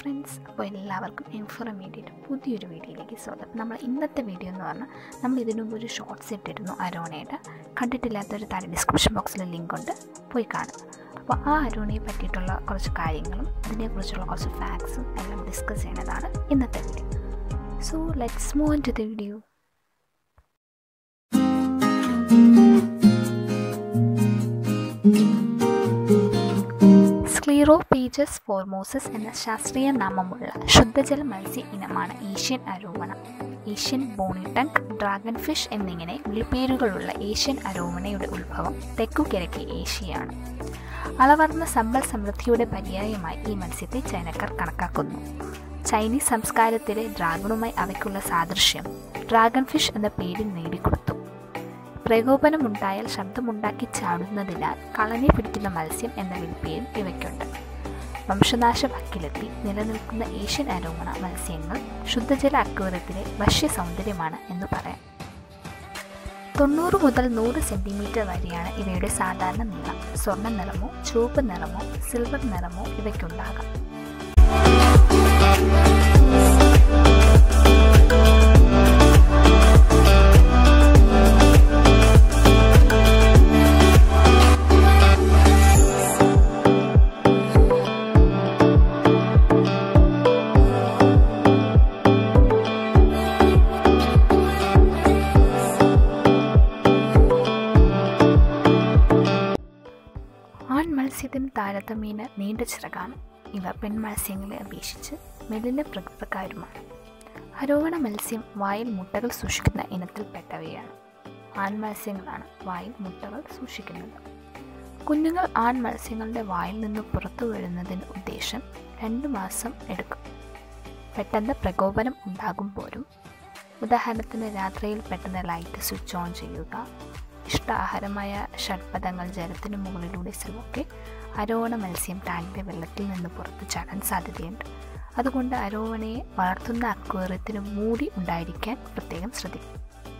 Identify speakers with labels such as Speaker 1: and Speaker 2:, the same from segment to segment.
Speaker 1: friends അപ്പോൾ എല്ലാവർക്കും informative പുതിയൊരു വീഡിയോയിലേക്ക് സ്വാഗതം നമ്മൾ ഇന്നത്തെ വീഡിയോ എന്ന് പറഞ്ഞാൽ നമ്മൾ ഇതിനു മുമ്പ് ഒരു ഷോർട്സ് ഇട്ടിരുന്നു അരോണയുടെ കണ്ടിട്ടില്ലാത്തൊരു താഴെ ഡിസ്ക്രിപ്ഷൻ ബോക്സിൽ ലിങ്ക് ഉണ്ട് പോയി കാണുക അപ്പോൾ ആ അരോണയെ പറ്റിയിട്ടുള്ള കുറച്ച് കാര്യങ്ങളും ഇതിനെക്കുറിച്ചുള്ള കുറച്ച് ഫാക്ട്സും എല്ലാം ഡിസ്കസ് ചെയ്യുന്നതാണ് ഇന്നത്തെ video so let's move to the video സ്ക്ലീറോപീജസ് ഫോർമോസസ് എന്ന ശാസ്ത്രീയ നാമമുള്ള ശുദ്ധജല മത്സ്യ ഇനമാണ് Asian arowana Asian bonytongue dragon fish എന്നിങ്ങനെ വിളിപ്പേരുകളുള്ള ഏഷ്യൻ അരോമണയുടെ ഉത്ഭവം തെക്കുകിഴക്കേ ഏഷ്യയാണ് അളവർന്ന സമ്പൽ സമൃദ്ധിയുടെ പര്യായമായി ഈ മത്സ്യത്തെ ചൈനക്കാർ കണക്കാക്കുന്നു ചൈനീസ് സംസ്കാരത്തിലെ ഡ്രാഗണുമായി അവയ്ക്കുള്ള സാദൃശ്യം ഡ്രാഗൺ ഫിഷ് എന്ന പേരിൽ നേടിക്കൊടുത്തു പ്രകോപനമുണ്ടായാൽ ശബ്ദമുണ്ടാക്കി ചാടുന്നതിനാൽ കളനെ പിടിക്കുന്ന മത്സ്യം എന്ന വിളിപ്പേരും ഇവയ്ക്കുണ്ട് വംശനാശ വക്കിലെത്തി നിലനിൽക്കുന്ന ഏഷ്യൻ അരോമണ മത്സ്യങ്ങൾ ശുദ്ധജല അക്വേറിയത്തിലെ വശ്യ സൗന്ദര്യമാണ് എന്ന് പറയാം തൊണ്ണൂറ് മുതൽ നൂറ് സെൻറ്റിമീറ്റർ വരെയാണ് ഇവയുടെ സാധാരണ നീളം സ്വർണ്ണ നിറമോ ചുവപ്പ് നിറമോ സിൽവർ നിറമോ ഇവയ്ക്കുണ്ടാകാം ആൺ മത്സ്യത്തിന് താരതമ്യേന നീണ്ട ചിറകാണ് ഇവ പെൺമത്സ്യങ്ങളെ അപേക്ഷിച്ച് മെലിന പ്രകൃതക്കാരുമാണ് അരോഹണ മത്സ്യം വായിൽ മുട്ടകൾ സൂക്ഷിക്കുന്ന ഇനത്തിൽപ്പെട്ടവയാണ് ആൺ മത്സ്യങ്ങളാണ് വായിൽ മുട്ടകൾ സൂക്ഷിക്കുന്നത് കുഞ്ഞുങ്ങൾ ആൺ മത്സ്യങ്ങളുടെ വായിൽ നിന്ന് പുറത്തു വരുന്നതിന് ഉദ്ദേശം രണ്ട് മാസം എടുക്കും പെട്ടെന്ന് പ്രകോപനം ഉണ്ടാകുമ്പോഴും ഉദാഹരണത്തിന് രാത്രിയിൽ പെട്ടെന്ന് ലൈറ്റ് സ്വിച്ച് ഓൺ ചെയ്യുക ഇഷ്ട ആഹാരമായ ഷഡ്പഥങ്ങൾ ജലത്തിനു മുകളിലൂടെ സിലൊക്കെ അരോവണ മത്സ്യം ടാങ്കിലെ വെള്ളത്തിൽ നിന്ന് പുറത്തു ചാടാൻ സാധ്യതയുണ്ട് അതുകൊണ്ട് അരോവണയെ വളർത്തുന്ന അക്വേറിയത്തിന് മൂടി ഉണ്ടായിരിക്കാൻ പ്രത്യേകം ശ്രദ്ധിക്കും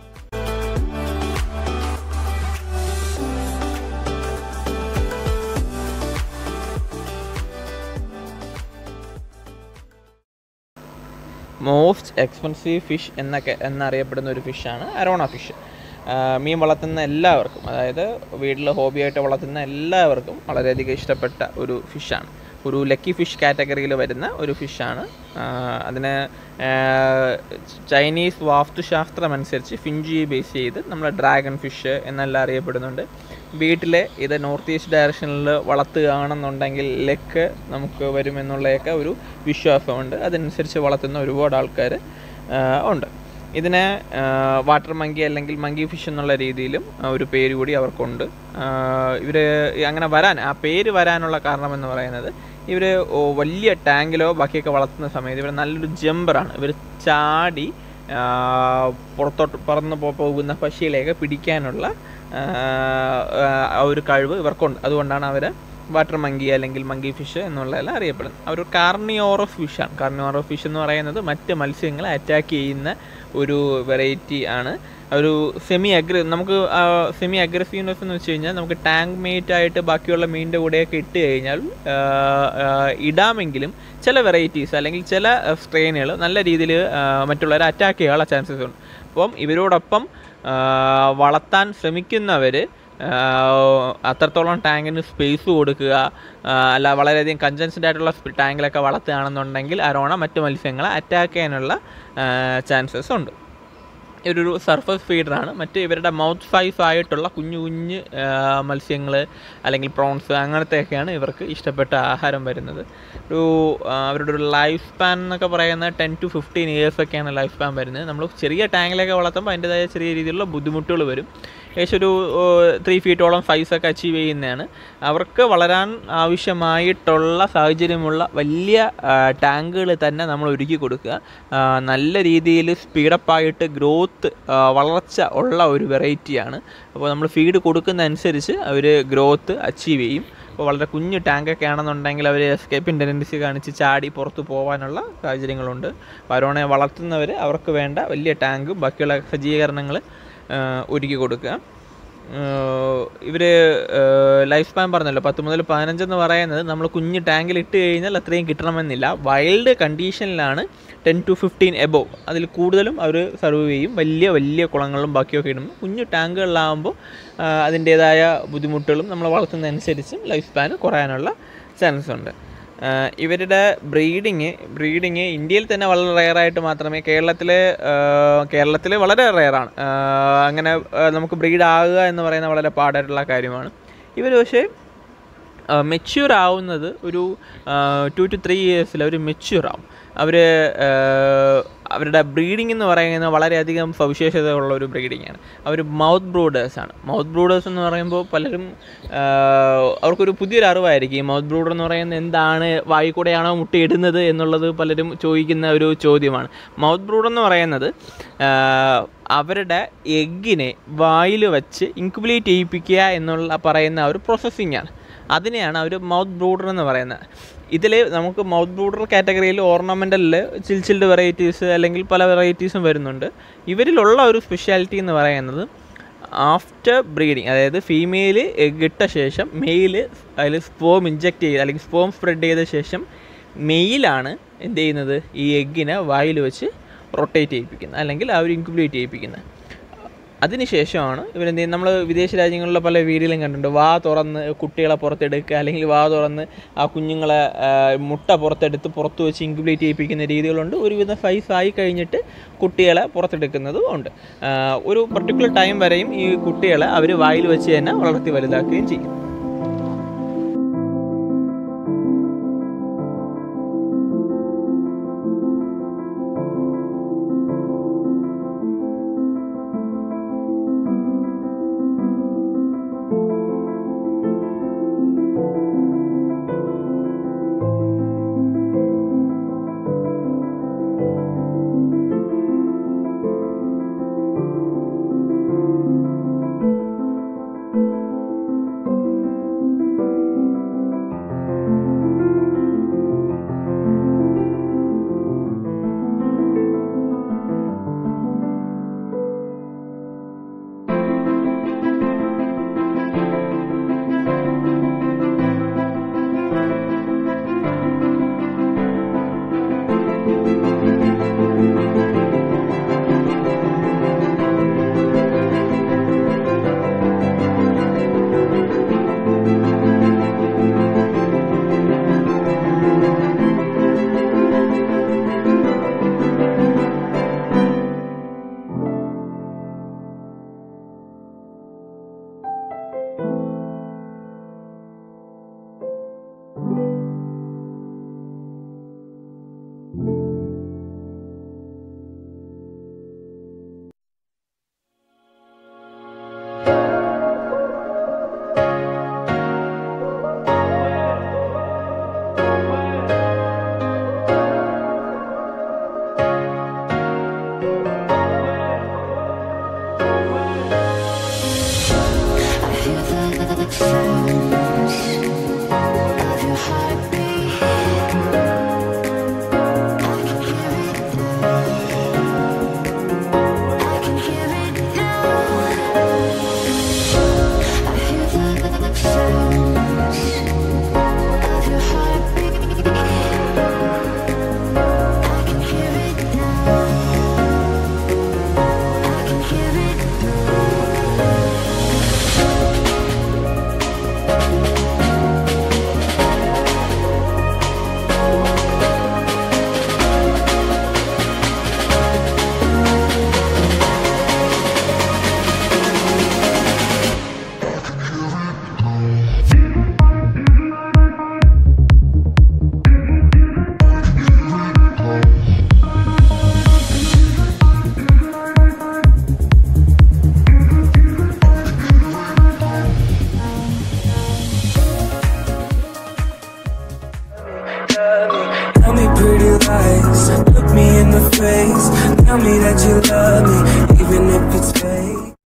Speaker 2: മോസ്റ്റ് എക്സ്പെൻസീവ് ഫിഷ് എന്നൊക്കെ എന്നറിയപ്പെടുന്ന ഒരു ഫിഷാണ് അരോണ ഫിഷ് മീൻ വളർത്തുന്ന എല്ലാവർക്കും അതായത് വീട്ടിൽ ഹോബിയായിട്ട് വളർത്തുന്ന എല്ലാവർക്കും വളരെയധികം ഇഷ്ടപ്പെട്ട ഒരു ഫിഷാണ് ഒരു ലക്കി ഫിഷ് കാറ്റഗറിയിൽ വരുന്ന ഒരു ഫിഷാണ് അതിന് ചൈനീസ് വാസ്തുശാസ്ത്രം അനുസരിച്ച് ഫിഞ്ചിയെ ബേസ് ചെയ്ത് നമ്മൾ ഡ്രാഗൺ ഫിഷ് എന്നെല്ലാം അറിയപ്പെടുന്നുണ്ട് വീട്ടിൽ ഇത് നോർത്ത് ഈസ്റ്റ് ഡയറക്ഷനിൽ വളർത്തുകയാണെന്നുണ്ടെങ്കിൽ ലെക്ക് നമുക്ക് വരുമെന്നുള്ളതൊക്കെ ഒരു വിശ്വാസമുണ്ട് അതനുസരിച്ച് വളർത്തുന്ന ഒരുപാട് ആൾക്കാർ ഉണ്ട് ഇതിന് വാട്ടർ മങ്കി അല്ലെങ്കിൽ മങ്കി ഫിഷ് എന്നുള്ള രീതിയിലും ഒരു പേര് കൂടി അവർക്കുണ്ട് ഇവർ അങ്ങനെ വരാൻ ആ പേര് വരാനുള്ള കാരണം എന്ന് പറയുന്നത് ഇവർ വലിയ ടാങ്കിലോ ബാക്കിയൊക്കെ വളർത്തുന്ന സമയത്ത് ഇവർ നല്ലൊരു ജമ്പറാണ് ഇവർ ചാടി പുറത്തോട്ട് പറന്ന് പോകുന്ന പക്ഷികളെയൊക്കെ പിടിക്കാനുള്ള ഒരു കഴിവ് ഇവർക്കുണ്ട് അതുകൊണ്ടാണ് അവർ വാട്ടർ മങ്കി അല്ലെങ്കിൽ മങ്കി ഫിഷ് എന്നുള്ളതെല്ലാം അറിയപ്പെടുന്നത് അവർ കാർണിയോറോ ഫിഷാണ് കാർണിയോറോ ഫിഷ് എന്ന് പറയുന്നത് മറ്റ് മത്സ്യങ്ങളെ അറ്റാക്ക് ചെയ്യുന്ന ഒരു വെറൈറ്റി ആണ് ഒരു സെമി അഗ്ര നമുക്ക് സെമി അഗ്രസീവ്നെസ് എന്ന് വെച്ച് കഴിഞ്ഞാൽ നമുക്ക് ടാങ്ക് മേറ്റ് ആയിട്ട് ബാക്കിയുള്ള മീനിൻ്റെ കൂടെയൊക്കെ ഇട്ട് കഴിഞ്ഞാൽ ഇടാമെങ്കിലും ചില വെറൈറ്റീസ് അല്ലെങ്കിൽ ചില സ്ട്രെയിനുകൾ നല്ല രീതിയിൽ മറ്റുള്ളവരെ അറ്റാക്ക് ചെയ്യാനുള്ള ചാൻസസ് ഉണ്ട് അപ്പം ഇവരോടൊപ്പം വളർത്താൻ ശ്രമിക്കുന്നവർ അത്രത്തോളം ടാങ്കിന് സ്പേസ് കൊടുക്കുക അല്ല വളരെയധികം കൺജൻസ്ഡ് ആയിട്ടുള്ള ടാങ്കിലൊക്കെ വളർത്തുകയാണെന്നുണ്ടെങ്കിൽ അരോണ മറ്റ് മത്സ്യങ്ങളെ അറ്റാക്ക് ചെയ്യാനുള്ള ചാൻസസ് ഉണ്ട് ഇവരൊരു സർഫസ് ഫീഡറാണ് മറ്റ് ഇവരുടെ മൗത്ത് സൈസ് ആയിട്ടുള്ള കുഞ്ഞു കുഞ്ഞ് മത്സ്യങ്ങൾ അല്ലെങ്കിൽ പ്രോൺസ് അങ്ങനത്തെയൊക്കെയാണ് ഇവർക്ക് ഇഷ്ടപ്പെട്ട ആഹാരം വരുന്നത് ഒരു അവരുടെ ഒരു ലൈഫ് സ്പാൻ എന്നൊക്കെ പറയുന്നത് ടെൻ ടു ഫിഫ്റ്റീൻ ഇയേഴ്സൊക്കെയാണ് ലൈഫ് സ്പാൻ വരുന്നത് നമ്മൾ ചെറിയ ടാങ്കിലൊക്കെ വളർത്തുമ്പോൾ അതിൻ്റെതായ ചെറിയ രീതിയിലുള്ള ബുദ്ധിമുട്ടുകൾ വരും ഏകദേശം ഒരു ത്രീ ഫീറ്റോളം സൈസൊക്കെ അച്ചീവ് ചെയ്യുന്നതാണ് അവർക്ക് വളരാൻ ആവശ്യമായിട്ടുള്ള സാഹചര്യമുള്ള വലിയ ടാങ്കുകൾ തന്നെ നമ്മൾ ഒരുക്കി കൊടുക്കുക നല്ല രീതിയിൽ സ്പീഡപ്പായിട്ട് ഗ്രോത്ത് വളർച്ച ഉള്ള ഒരു വെറൈറ്റിയാണ് അപ്പോൾ നമ്മൾ ഫീഡ് കൊടുക്കുന്ന അനുസരിച്ച് അവർ ഗ്രോത്ത് അച്ചീവ് ചെയ്യും അപ്പോൾ വളരെ കുഞ്ഞു ടാങ്കൊക്കെ ആണെന്നുണ്ടെങ്കിൽ അവർ എസ്കേപ്പിംഗ് ടെൻഡൻസി കാണിച്ച് ചാടി പുറത്ത് പോകാനുള്ള സാഹചര്യങ്ങളുണ്ട് പരോണയെ വളർത്തുന്നവർ അവർക്ക് വേണ്ട വലിയ ടാങ്കും ബാക്കിയുള്ള സജ്ജീകരണങ്ങൾ ഒരുക്കി കൊടുക്കുക ഇവർ ലൈഫ് സ്പാൻ പറഞ്ഞല്ലോ പത്ത് മുതൽ പതിനഞ്ചെന്ന് പറയുന്നത് നമ്മൾ കുഞ്ഞ് ടാങ്കിൽ ഇട്ട് കഴിഞ്ഞാൽ അത്രയും കിട്ടണമെന്നില്ല വൈൽഡ് കണ്ടീഷനിലാണ് ടെൻ ടു ഫിഫ്റ്റീൻ എബോവ് അതിൽ കൂടുതലും അവർ സർവ് ചെയ്യും വലിയ വലിയ കുളങ്ങളും ബാക്കിയൊക്കെ ഇടുമ്പോൾ കുഞ്ഞു ടാങ്കുകളിലാകുമ്പോൾ അതിൻ്റേതായ ബുദ്ധിമുട്ടുകളും നമ്മൾ വളർത്തുന്നതനുസരിച്ച് ലൈഫ് സ്പാൻ കുറയാനുള്ള ചാൻസ് ഉണ്ട് ആഹ് ഇവരുടെ ബ്രീഡിങ് ബ്രീഡിങ് ഇന്ത്യയിൽ തന്നെ വളരെ റെയറായിട്ട് മാത്രമേ കേരളത്തിൽ കേരളത്തിൽ വളരെ റെയറാണ് അങ്ങനെ ആഹ് നമുക്ക് ബ്രീഡ് ആകുക എന്ന് പറയുന്ന വളരെ പാടായിട്ടുള്ള കാര്യമാണ് ഇവർ പക്ഷേ മെച്യൂർ ആവുന്നത് ഒരു ടു ടു ത്രീ ഇയേഴ്സിൽ അവർ മെച്യൂർ ആവും അവർ അവരുടെ ബ്രീഡിംഗ് എന്ന് പറയുന്നത് വളരെയധികം സവിശേഷതയുള്ള ഒരു ബ്രീഡിംഗ് ആണ് അവർ മൗത്ത് ബ്രൂഡേഴ്സ് ആണ് മൗത്ത് ബ്രൂഡേഴ്സ് എന്ന് പറയുമ്പോൾ പലരും ആഹ് അവർക്കൊരു പുതിയൊരു അറിവായിരിക്കും ഈ മൗത്ത് ബ്രൂഡർ എന്ന് പറയുന്നത് എന്താണ് വായി കൂടെയാണോ മുട്ടയിടുന്നത് എന്നുള്ളത് പലരും ചോദിക്കുന്ന ഒരു ചോദ്യമാണ് മൗത്ത് ബ്രൂഡർ എന്ന് പറയുന്നത് ആഹ് അവരുടെ എഗ്ഗിനെ വായിൽ വെച്ച് ഇൻക്യുബുലേറ്റ് ചെയ്യിപ്പിക്കുക എന്നുള്ള പറയുന്ന ഒരു പ്രോസസ്സിംഗ് ആണ് അതിനെയാണ് അവർ മൗത്ത് ബ്രൂഡർ എന്ന് പറയുന്നത് ഇതിൽ നമുക്ക് മൗത്ത് ബ്രൂഡർ കാറ്റഗറിയിൽ ഓർണമെൻ്റലിൽ ചിൽച്ചിൽഡ് വെറൈറ്റീസ് അല്ലെങ്കിൽ പല വെറൈറ്റീസും വരുന്നുണ്ട് ഇവരിലുള്ള ഒരു സ്പെഷ്യാലിറ്റി എന്ന് പറയുന്നത് ആഫ്റ്റർ ബ്രീഡിങ് അതായത് ഫീമെയിൽ എഗ് ഇട്ട ശേഷം മെയിൽ അതിൽ സ്പോം ഇഞ്ചെക്ട് ചെയ്ത് അല്ലെങ്കിൽ സ്പോം സ്പ്രെഡ് ചെയ്ത ശേഷം മെയിലാണ് എന്ത് ചെയ്യുന്നത് ഈ എഗ്ഗിനെ വായിൽ വെച്ച് റൊട്ടേറ്റ് ചെയ്യിപ്പിക്കുന്നത് അല്ലെങ്കിൽ അവർ ഇൻക്യുബുലേറ്റ് ചെയ്യിപ്പിക്കുന്നത് അതിനുശേഷമാണ് ഇവരെന്ത് ചെയ്യും നമ്മൾ വിദേശ രാജ്യങ്ങളിലെ പല വീഡിയോയിലും കണ്ടിട്ടുണ്ട് വാ തുറന്ന് കുട്ടികളെ പുറത്തെടുക്കുക അല്ലെങ്കിൽ വാ തുറന്ന് ആ കുഞ്ഞുങ്ങളെ ആ, മുട്ട പുറത്തെടുത്ത് പുറത്ത് വെച്ച് ഇൻക്യുബുലേറ്റ് ചെയ്യിപ്പിക്കുന്ന രീതികളുണ്ട് ഒരുവിധം സൈസ് ആയി കഴിഞ്ഞിട്ട് കുട്ടികളെ പുറത്തെടുക്കുന്നതും ഉണ്ട് ആ, ഒരു പർട്ടിക്കുലർ ടൈം വരെയും ഈ കുട്ടികളെ അവർ വായിൽ വെച്ച് തന്നെ വളർത്തി വലുതാക്കുകയും ചെയ്യും
Speaker 3: I hear the